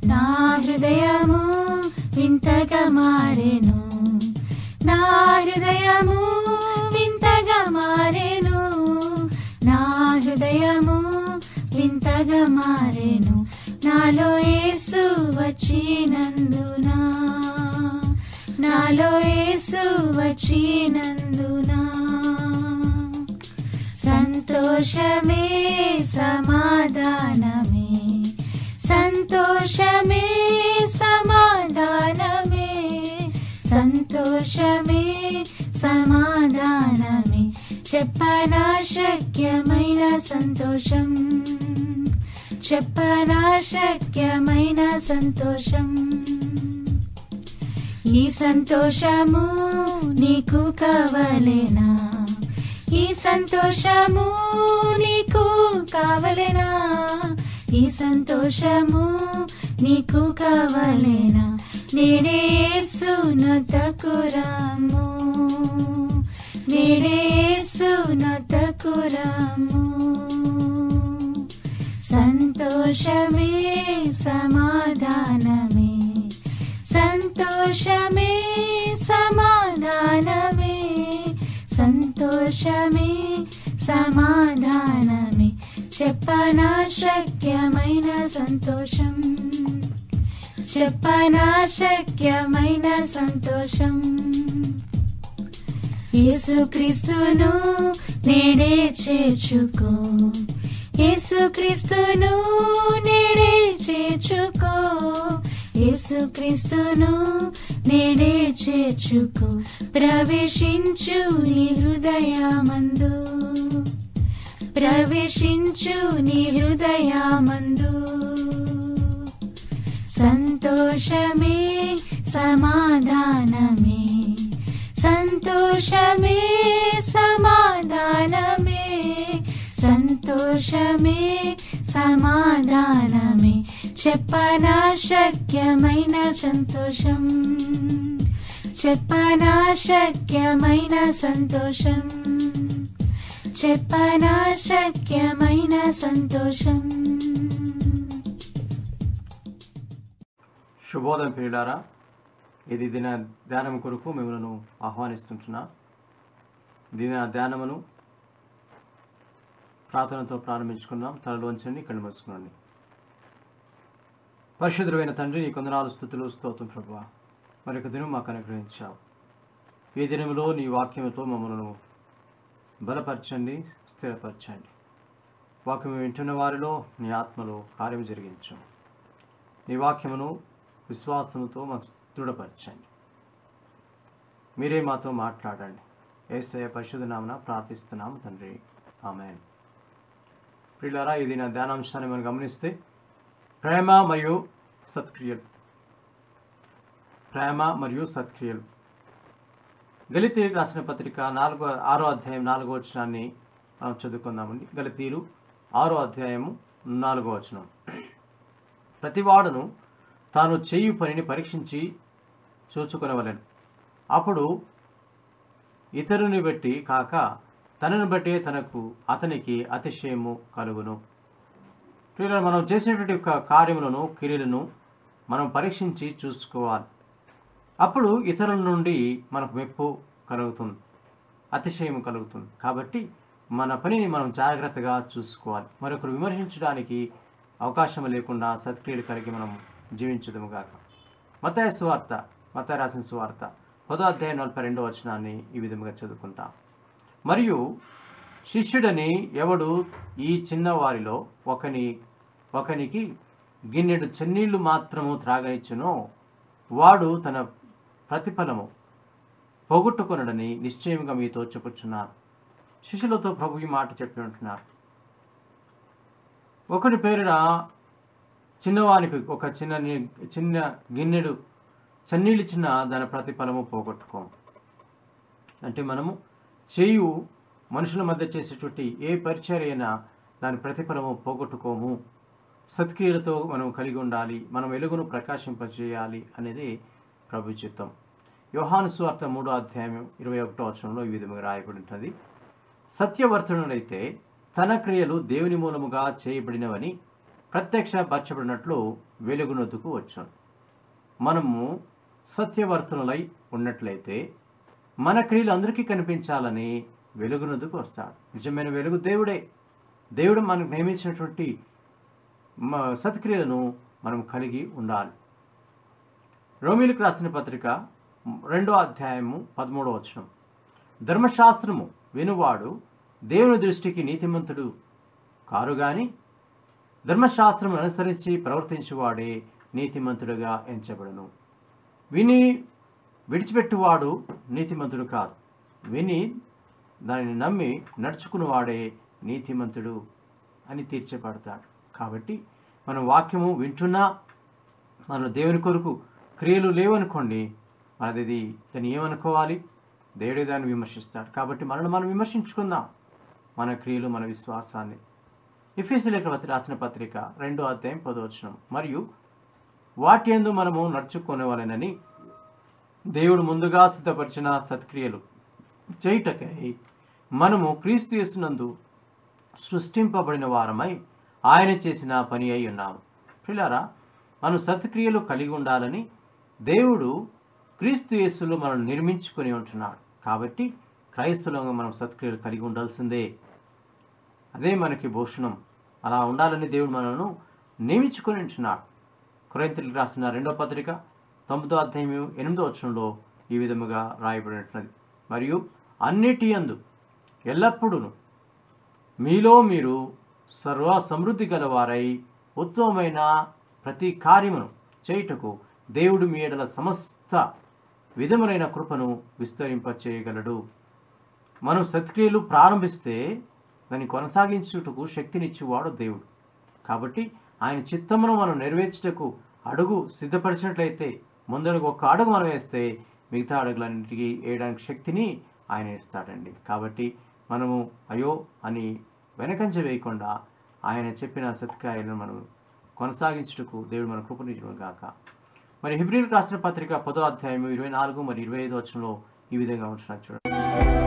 నా హృదయము వింతగా మారెను నా హృదయము వింతగా మారెను నా హృదయము వింతగా మారెను నాలో యేసు వచ్చినందునా నాలో యేసు వచ్చినందునా సంతోషమే సమాధానమే సంతోషమే సమాధానమే సంతోషమే సమాధానమే చెప్పనా శక్యమైన సంతోషం చెప్పనా శక్యమైన సంతోషం ఈ సంతోషము నీకు కావలేనా ఈ సంతోషము నీకు కావలేనా ఈ సంతోషము నీకు కావలేనా నేడే యేసు నొద్దకు రాము నేడే యేసు నొద్దకు రాము సంతోషమే సమాధానమే సంతోషమే సమాధానమే సంతోషమే సమాధానమే చెప్పనా శక్యమైన సంతోషం చెప్పనా శక్యమైన సంతోషం యేసుక్రీస్తును నేడే చేర్చుకో యేసుక్రీస్తును నేడే చేర్చుకో యేసుక్రీస్తును నేడే చేర్చుకో ప్రవేశించు నీ హృదయమందు ప్రవేశించు నీ హృదయమందు సంతోషమే సమాధానమే సంతోషమే సమాధానమే సంతోషమే సమాధానమే చెప్పనా శక్యమైన సంతోషం చెప్పనా శక్యమైన సంతోషం చెప్పనా శక్యమైన సంతోషం శుభోదయం ప్రియులారా ఇది దిన ధ్యానం కొరకు మిమ్మల్ని ఆహ్వానిస్తుంటున్నా దిన ధ్యానమును ప్రార్థనతో ప్రారంభించుకుందాం తలలోంచండి కళ్ళు మూసుకునండి పరిశుద్ధమైన తండ్రి నీ కొందనాలు స్థుతులు స్తోత్రం ప్రభు మరొక దినం మాకు అనుగ్రహించావు ఈ దినంలో నీ వాక్యముతో మమ్మల్ని బలపరచండి స్థిరపరచండి వాక్యం వింటున్న వారిలో నీ ఆత్మలో కార్యం జరిగించు నీ వాక్యమును విశ్వాసముతో మాకు దృఢపరచండి మీరే మాతో మాట్లాడండి ఏసయ పరిశుద్ధ నామన ప్రార్థిస్తున్నాము తండ్రి ఆమెన్ ప్రియులారా ఇది నా ధ్యానాంశాన్ని మనం గమనిస్తే ప్రేమ మరియు సత్క్రియలు ప్రేమ మరియు సత్క్రియలు గలితీరు రాసిన పత్రిక నాలుగో ఆరో అధ్యాయం నాలుగో వచనాన్ని మనం చదువుకుందామండి గలితీరు ఆరో అధ్యాయము నాలుగో వచనం ప్రతివాడును తాను చేయు పనిని పరీక్షించి చూచుకొనవలెను అప్పుడు ఇతరుని బట్టి కాక తనను బట్టే తనకు అతనికి అతిశయము కలుగును ప్రియులారా, మనం చేసేటువంటి యొక్క కార్యములను క్రియలను మనం పరీక్షించి చూసుకోవాలి అప్పుడు ఇతరుల నుండి మనకు మెప్పు కలుగుతుంది అతిశయం కలుగుతుంది కాబట్టి మన పనిని మనం జాగ్రత్తగా చూసుకోవాలి మరొకరు విమర్శించడానికి అవకాశం లేకుండా సత్క్రియలు కలిగి మనం జీవించదుము గాక మతాయ సువార్త మతాయ రాసిన సువార్త పదో అధ్యాయం నలభై రెండో వచనాన్ని ఈ విధంగా చదువుకుంటాం మరియు శిష్యుడని ఎవడు ఈ చిన్నవారిలో ఒకని ఒకనికి గిన్నెడు చెన్నీళ్లు మాత్రము త్రాగనిచ్చునో వాడు తన ప్రతిఫలము పోగొట్టుకొనడని నిశ్చయంగా మీతో చెప్పుచున్నారు శిష్యులతో ప్రభు ఈ మాట చెప్పి ఉంటున్నారు ఒకటి పేరున చిన్నవానికి ఒక చిన్న ని- చిన్న గిన్నెడు చన్నీళ్ళు ఇచ్చిన దాని ప్రతిఫలము పోగొట్టుకోం అంటే మనము చేయు మనుషుల మధ్య చేసేటువంటి ఏ పరిచర్య అయినా దాని ప్రతిఫలము పోగొట్టుకోము సత్క్రియలతో మనం కలిగి ఉండాలి మనం వెలుగును ప్రకాశింపజేయాలి అనేది ప్రభు చిత్తం యోహాను సువార్త మూడో అధ్యాయం ఇరవై ఒకటో వచనంలో ఈ విధంగా రాయబడి ఉంటుంది సత్యవర్తనుడైతే తన క్రియలు దేవుని మూలముగా చేయబడినవని ప్రత్యక్షపరచబడినట్లు వెలుగునొద్దుకు వచ్చాను మనము సత్యవర్తనులై ఉన్నట్లయితే మన క్రియలు అందరికీ కనిపించాలని వెలుగునొద్దుకు వస్తాడు నిజమైన వెలుగు దేవుడే దేవుడు మనకు నియమించినటువంటి మ- సత్క్రియలను మనం కలిగి ఉండాలి రోమిలకు రాసిన పత్రిక రెండో అధ్యాయము పదమూడవ వచనం ధర్మశాస్త్రము వినువాడు దేవుని దృష్టికి నీతిమంతుడు కారు గాని ధర్మశాస్త్రం అనుసరించి ప్రవర్తించువాడే నీతిమంతుడుగా ఎంచబడును విని విడిచిపెట్టువాడు నీతిమంతుడు కాదు విని దానిని నమ్మి నడుచుకున్నవాడే నీతిమంతుడు అని తీర్చబడతాడు కాబట్టి మనం వాక్యము వింటున్నా మన దేవుని కొరకు క్రియలు లేవనుకోండి మనది దాన్ని ఏమనుకోవాలి దేవుడే దాన్ని విమర్శిస్తాడు కాబట్టి మనల్ని మనం విమర్శించుకుందాం మన క్రియలు మన విశ్వాసాన్ని ఎఫీసీలకు రాసిన పత్రిక రెండో అధ్యాయం పదవచనం మరియు వాటి యందు మనము నడుచుకునేవాలనని దేవుడు ముందుగా సిద్ధపరిచిన సత్క్రియలు చేయుటకై మనము క్రీస్తు యేసునందు సృష్టింపబడిన వారమై ఆయన చేసిన పని అయి ఉన్నాము పిల్లరా మనం సత్క్రియలు కలిగి ఉండాలని దేవుడు క్రీస్తు యేసులో మనం నిర్మించుకొని ఉంటున్నాడు కాబట్టి క్రైస్తవులంగా మనం సత్క్రియలు కలిగి ఉండాల్సిందే అదే మనకి భూషణం అలా ఉండాలని దేవుడు మనను నియమించుకొని ఉంటున్నాడు కొరింతలకు రాసిన రెండో పత్రిక తొమ్మిదో అధ్యాయం ఎనిమిదో వచనంలో ఈ విధముగా రాయబడినట్లది మరియు అన్నిటి యందు ఎల్లప్పుడూ మీలో మీరు సర్వ సమృద్ధి గలవారై ఉత్తమమైన ప్రతి కార్యమును చేయుటకు దేవుడు మీ ఎడల సమస్త విధములైన కృపను విస్తరింపచేయగలడు మనం సత్క్రియలు ప్రారంభిస్తే దాన్ని కొనసాగించుటకు శక్తినిచ్చేవాడు దేవుడు కాబట్టి ఆయన చిత్తమును మనం నెరవేర్చుటకు అడుగు సిద్ధపరిచినట్లయితే ముందడుగు ఒక్క అడుగు మనం వేస్తే మిగతా అడుగులన్నిటికీ వేయడానికి శక్తిని ఆయన ఇస్తాడండి కాబట్టి మనము అయ్యో అని వెనకంజ వేయకుండా ఆయన చెప్పిన సత్కార్యాలను మనం కొనసాగించుటకు దేవుడు మన కృపనిచ్చిన గాక మరి హిబ్రిల్ రాసిన పత్రిక పదో అధ్యాయం ఇరవై నాలుగు మరి ఇరవై ఐదు వచనంలో ఈ విధంగా ఉంటున్నారు చూడండి